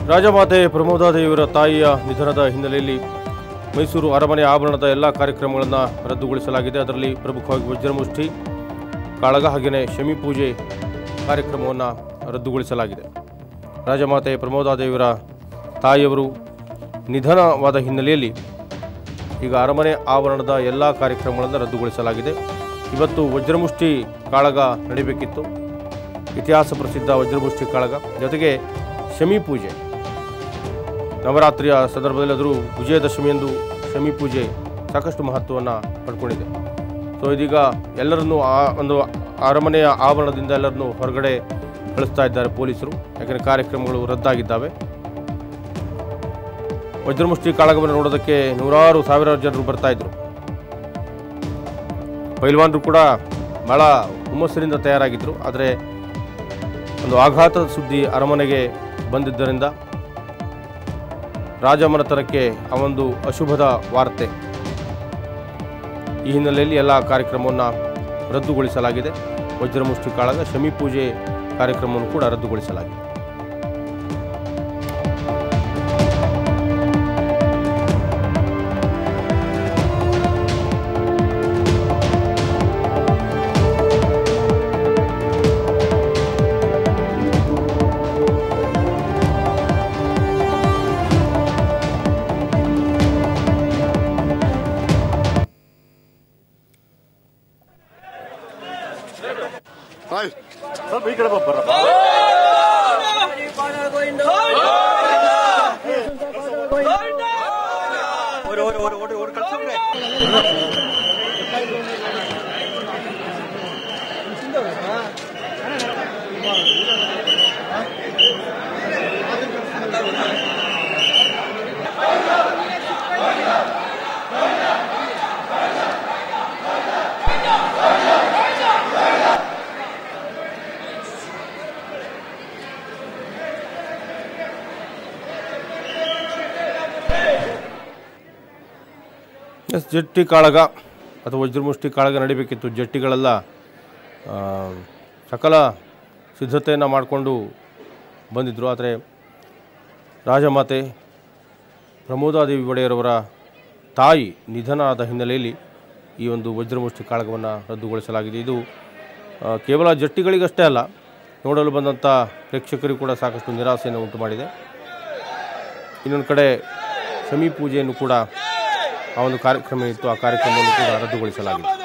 ರಾಜಮಾತೆ ಪ್ರಮೋದಾದೇವಿಯವರ ತಾಯಿಯ ನಿಧನದ ಹಿನ್ನೆಲೆಯಲ್ಲಿ ಮೈಸೂರು ಅರಮನೆ ಆಭರಣದ ಎಲ್ಲ ಕಾರ್ಯಕ್ರಮಗಳನ್ನು ರದ್ದುಗೊಳಿಸಲಾಗಿದೆ ಅದರಲ್ಲಿ ಪ್ರಮುಖವಾಗಿ ವಜ್ರಮುಷ್ಟಿ ಕಾಳಗ ಹಾಗೆಯೇ ಶಮಿ ಪೂಜೆ ಕಾರ್ಯಕ್ರಮವನ್ನು ರದ್ದುಗೊಳಿಸಲಾಗಿದೆ ರಾಜಮಾತೆ ಪ್ರಮೋದಾದೇವಿಯವರ ತಾಯಿಯವರು ನಿಧನವಾದ ಹಿನ್ನೆಲೆಯಲ್ಲಿ ಈಗ ಅರಮನೆ ಆವರಣದ ಎಲ್ಲ ಕಾರ್ಯಕ್ರಮಗಳನ್ನು ರದ್ದುಗೊಳಿಸಲಾಗಿದೆ ಇವತ್ತು ವಜ್ರಮುಷ್ಟಿ ಕಾಳಗ ನಡೀಬೇಕಿತ್ತು ಇತಿಹಾಸ ಪ್ರಸಿದ್ಧ ವಜ್ರಮುಷ್ಟಿ ಕಾಳಗ ಜೊತೆಗೆ ಶಮಿ ಪೂಜೆ ನವರಾತ್ರಿಯ ಸಂದರ್ಭದಲ್ಲಿ ಆದರೂ ವಿಜಯದಶಮಿಯಂದು ಶಮಿ ಪೂಜೆ ಸಾಕಷ್ಟು ಮಹತ್ವವನ್ನು ಪಡ್ಕೊಂಡಿದೆ ಸೊ ಇದೀಗ ಎಲ್ಲರನ್ನೂ ಆ ಒಂದು ಅರಮನೆಯ ಆವರಣದಿಂದ ಎಲ್ಲರನ್ನೂ ಹೊರಗಡೆ ಕಳಿಸ್ತಾ ಇದ್ದಾರೆ ಪೊಲೀಸರು ಯಾಕಂದರೆ ಕಾರ್ಯಕ್ರಮಗಳು ರದ್ದಾಗಿದ್ದಾವೆ ವಜ್ರಮುಷ್ಟಿ ಕಾಳಗವನ್ನು ನೋಡೋದಕ್ಕೆ ನೂರಾರು ಸಾವಿರಾರು ಜನರು ಬರ್ತಾ ಇದ್ರು ಪೈಲ್ವಾನರು ಕೂಡ ಬಹಳ ಹುಮ್ಮಸ್ಸಿನಿಂದ ತಯಾರಾಗಿದ್ದರು ಆದರೆ ಒಂದು ಆಘಾತದ ಸುದ್ದಿ ಅರಮನೆಗೆ ಬಂದಿದ್ದರಿಂದ ರಾಜಮನೆತನಕ್ಕೆ ಆ ಒಂದು ಅಶುಭದ ವಾರ್ತೆ ಈ ಹಿನ್ನೆಲೆಯಲ್ಲಿ ಎಲ್ಲ ಕಾರ್ಯಕ್ರಮವನ್ನು ರದ್ದುಗೊಳಿಸಲಾಗಿದೆ ವಜ್ರಮುಷ್ಟಿ ಕಾಳಗ ಶಮಿ ಪೂಜೆ ಕಾರ್ಯಕ್ರಮವನ್ನು ಕೂಡ ರದ್ದುಗೊಳಿಸಲಾಗಿದೆ ಹಾಯ್ ಸ್ವಲ್ಪ ಈ ಕಡೆ ಬರ್ರ ಎಸ್ ಜಟ್ಟಿ ಕಾಳಗ ಅಥವಾ ವಜ್ರಮುಷ್ಟಿ ಕಾಳಗ ನಡಿಬೇಕಿತ್ತು ಜಟ್ಟಿಗಳೆಲ್ಲ ಆ, ಸಕಲ ಸಿದ್ಧತೆಯನ್ನು ಮಾಡಿಕೊಂಡು ಬಂದಿದ್ದರು ಆದರೆ ರಾಜಮಾತೆ ಪ್ರಮೋದಾದೇವಿ ಒಡೆಯರವರ ತಾಯಿ ನಿಧನ ಆದ ಹಿನ್ನೆಲೆಯಲ್ಲಿ ಈ ಒಂದು ವಜ್ರಮುಷ್ಟಿ ಕಾಳಗವನ್ನು ರದ್ದುಗೊಳಿಸಲಾಗಿದೆ ಇದು ಆ, ಕೇವಲ ಜಟ್ಟಿಗಳಿಗಷ್ಟೇ ಅಲ್ಲ ನೋಡಲು ಬಂದಂಥ ಪ್ರೇಕ್ಷಕರಿಗೂ ಕೂಡ ಸಾಕಷ್ಟು ನಿರಾಸೆಯನ್ನು ಉಂಟು ಮಾಡಿದೆ ಇನ್ನೊಂದು ಕಡೆ ಶಮಿ ಪೂಜೆಯನ್ನು ಕೂಡ ಆ ಒಂದು ಕಾರ್ಯಕ್ರಮ ಇತ್ತು ಆ ಕಾರ್ಯಕ್ರಮವನ್ನು ಕೂಡ ರದ್ದುಗೊಳಿಸಲಾಗಿದೆ